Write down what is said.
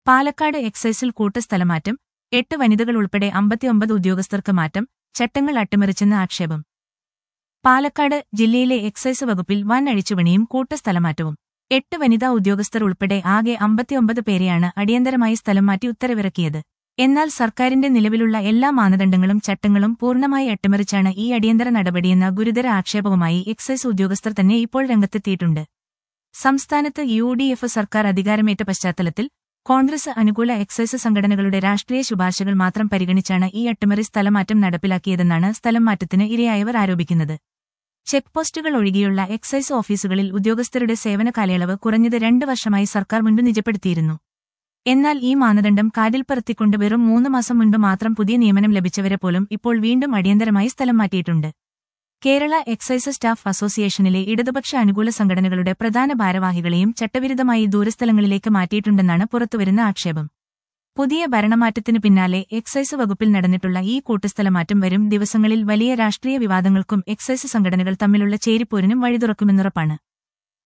പാലക്കാട് എക്സൈസിൽ കൂട്ടസ്ഥലമാറ്റം എട്ട് വനിതകൾ ഉൾപ്പെടെ അമ്പത്തിയൊമ്പത് ഉദ്യോഗസ്ഥർക്ക് മാറ്റം ചട്ടങ്ങൾ അട്ടിമറിച്ചെന്ന് ആക്ഷേപം പാലക്കാട് ജില്ലയിലെ എക്സൈസ് വകുപ്പിൽ വൻ അഴിച്ചുപണിയും കൂട്ടസ്ഥലമാറ്റവും എട്ട് വനിതാ ഉദ്യോഗസ്ഥർ ഉൾപ്പെടെ ആകെ അമ്പത്തിയൊമ്പത് പേരെയാണ് അടിയന്തരമായി സ്ഥലം മാറ്റി ഉത്തരവിറക്കിയത് എന്നാൽ സർക്കാരിന്റെ നിലവിലുള്ള എല്ലാ മാനദണ്ഡങ്ങളും ചട്ടങ്ങളും പൂർണ്ണമായി അട്ടിമറിച്ചാണ് ഈ അടിയന്തര നടപടിയെന്ന ഗുരുതര ആക്ഷേപവുമായി എക്സൈസ് ഉദ്യോഗസ്ഥർ തന്നെ ഇപ്പോൾ രംഗത്തെത്തിയിട്ടുണ്ട് സംസ്ഥാനത്ത് യു ഡി എഫ് സർക്കാർ അധികാരമേറ്റ പശ്ചാത്തലത്തിൽ കോൺഗ്രസ് അനുകൂല എക്സൈസ് സംഘടനകളുടെ രാഷ്ട്രീയ ശുപാർശകൾ മാത്രം പരിഗണിച്ചാണ് ഈ അട്ടിമറി സ്ഥലമാറ്റം നടപ്പിലാക്കിയതെന്നാണ് സ്ഥലം മാറ്റത്തിന് ഇരയായവർ ആരോപിക്കുന്നത് ചെക്ക് പോസ്റ്റുകൾ ഒഴികെയുള്ള എക്സൈസ് ഓഫീസുകളിൽ ഉദ്യോഗസ്ഥരുടെ സേവന കാലയളവ് കുറഞ്ഞത് രണ്ട് വർഷമായി സർക്കാർ മുൻപ് നിജപ്പെടുത്തിയിരുന്നു എന്നാൽ ഈ മാനദണ്ഡം കാറ്റിൽ പറത്തിക്കൊണ്ട് വെറും മൂന്ന് മാസം മുൻപ് മാത്രം പുതിയ നിയമനം ലഭിച്ചവരെ പോലും ഇപ്പോൾ വീണ്ടും അടിയന്തരമായി സ്ഥലം മാറ്റിയിട്ടുണ്ട് കേരള എക്സൈസ് സ്റ്റാഫ് അസോസിയേഷനിലെ ഇടതുപക്ഷ അനുകൂല സംഘടനകളുടെ പ്രധാന ഭാരവാഹികളെയും ചട്ടവിരുദ്ധമായി ദൂരസ്ഥലങ്ങളിലേക്ക് മാറ്റിയിട്ടുണ്ടെന്നാണ് പുറത്തുവരുന്ന ആക്ഷേപം പുതിയ ഭരണമാറ്റത്തിനു പിന്നാലെ എക്സൈസ് വകുപ്പിൽ നടന്നിട്ടുള്ള ഈ കൂട്ടുസ്ഥലമാറ്റം വരും ദിവസങ്ങളിൽ വലിയ രാഷ്ട്രീയ വിവാദങ്ങൾക്കും എക്സൈസ് സംഘടനകൾ തമ്മിലുള്ള ചേരിപ്പോരിനും വഴിതുറക്കുമെന്നുറപ്പാണ്